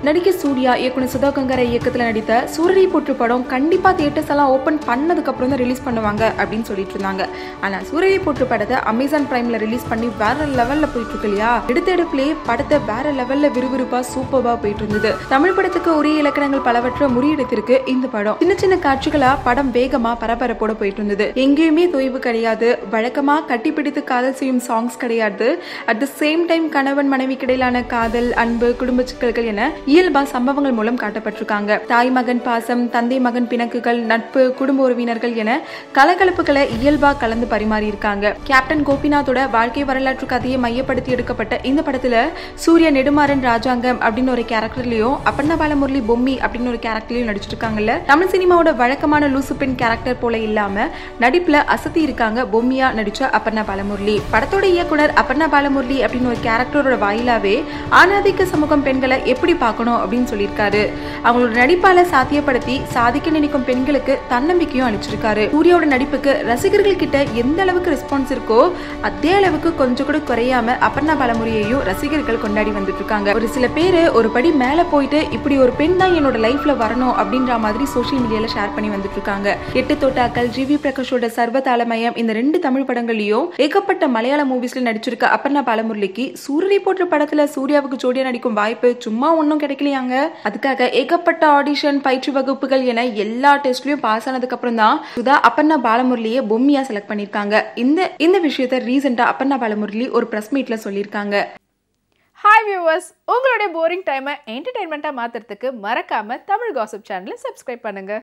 நடிகர் சூர்யா இயக்குனர் சுதாகங்கர இயக்கத்தில் நடித்த சூரரை போற்று படம் கண்டிப்பாக தியேட்டர்ஸ் எல்லாம் ஓப்பன் பண்ணதுக்கு அப்புறம் தான் ரிலீஸ் பண்ணுவாங்க அப்படின்னு சொல்லிட்டு இருந்தாங்க ஆனால் சூரரை போற்று படத்தை அமேசான் பிரைம்ல ரிலீஸ் பண்ணி வேற லெவல்ல போயிட்டு இருக்கு இல்லையா எடுத்த எடுப்புலயே படத்தை வேற லெவல்ல விறுவிறுப்பா சூப்பர்வா போயிட்டு இருந்தது தமிழ் படத்துக்கு உரிய இலக்கணங்கள் பலவற்றை முறியெடுத்திருக்கு இந்த படம் சின்ன சின்ன காட்சிகளா படம் வேகமா பரபரப்போட போயிட்டு இருந்தது எங்கேயுமே தொய்வு கிடையாது வழக்கமா கட்டிப்பிடித்து காதல் செய்யும் சாங்ஸ் கிடையாது அட் த சேம் டைம் கணவன் மனைவி இடையிலான காதல் அன்பு குடும்ப சிக்கல்கள் என இயல்பா சம்பவங்கள் மூலம் காட்டப்பட்டிருக்காங்க தாய் மகன் பாசம் தந்தை மகன் பிணக்குகள் நட்பு குடும்ப உறவினர்கள் என கலகலப்புகளை இயல்பா கலந்து பரிமாறி இருக்காங்க கேப்டன் கோபிநாத்தோட வாழ்க்கை வரலாற்று கதையை மையப்படுத்தி எடுக்கப்பட்ட இந்த படத்துல சூர்யா நெடுமாறன் ராஜாங்கம் அப்படின்னு ஒரு கேரக்டர்லயும் அப்பண்ண பாலமுரளி பொம்மி அப்படின்னு ஒரு கேரக்டர்லயும் நடிச்சிருக்காங்கல்ல தமிழ் சினிமாவோட வழக்கமான லூசு பெண் கேரக்டர் போல இல்லாம நடிப்புல அசத்தி இருக்காங்க பொம்மியா நடிச்ச அப்பண்ணா பாலமுரளி படத்தோட இயக்குனர் அப்பண்ணா பாலமுரளி அப்படின்னு ஒரு கேரக்டரோட வாயிலாவே ஆணாதிக்க சமூகம் பெண்களை எப்படி பார்க்கணும் அப்படின்னு சொல்லியிருக்காரு அவங்களோட நடிப்பால சாத்தியப்படுத்தி சாதிக்க நினைக்கும் பெண்களுக்கு தன்னம்பிக்கையும் அளிச்சிருக்காரு சூர்யாவோட நடிப்புக்கு ரசிகர்கள் கிட்ட எந்த அளவுக்கு ரெஸ்பான்ஸ் இருக்கோ அதே அளவுக்கு கொஞ்சம் கூட குறையாம அப்பர்ணா பாலமுறையையும் ரசிகர்கள் கொண்டாடி வந்துட்டு இருக்காங்க ஒரு சில பேர் ஒரு படி மேல போயிட்டு இப்படி ஒரு பெண் தான் என்னோட லைஃப்ல வரணும் அப்படின்ற மாதிரி சோஷியல் மீடியால ஷேர் பண்ணி வந்துட்டு இருக்காங்க எட்டு தோட்டாக்கள் ஜிவி பிரகாஷோட சர்வதாளமயம் இந்த ரெண்டு தமிழ் படங்களையும் ஏகப்பட்ட மலையாள மூவிஸ்ல நடிச்சிருக்க அப்பர்ணா பாலமுரளிக்கு சூரரை போன்ற படத்துல சூர்யாவுக்கு ஜோடியா நடிக்கும் வாய்ப்பு சும்மா ஒன்றும் கிடைக்கலையாங்க அதுக்காக ஏகப்பட்ட ஆடிஷன் பயிற்சி வகுப்புகள் என எல்லா டெஸ்ட்லயும் பாஸ் ஆனதுக்கு அப்புறம் தான் சுதா அப்பர்ணா பாலமுரளியை பொம்மியா செலக்ட் பண்ணிருக்காங்க இந்த இந்த விஷயத்த ரீசெண்டா அப்பர்ணா பாலமுரளி ஒரு பிரஸ் மீட்ல சொல்லியிருக்காங்க ஹாய் வியூவர்ஸ் உங்களுடைய போரிங் டைமை என்டர்டைன்மெண்ட்டாக மாற்றுறதுக்கு மறக்காமல் தமிழ் காசிப் சேனலை சப்ஸ்கிரைப் பண்ணுங்கள்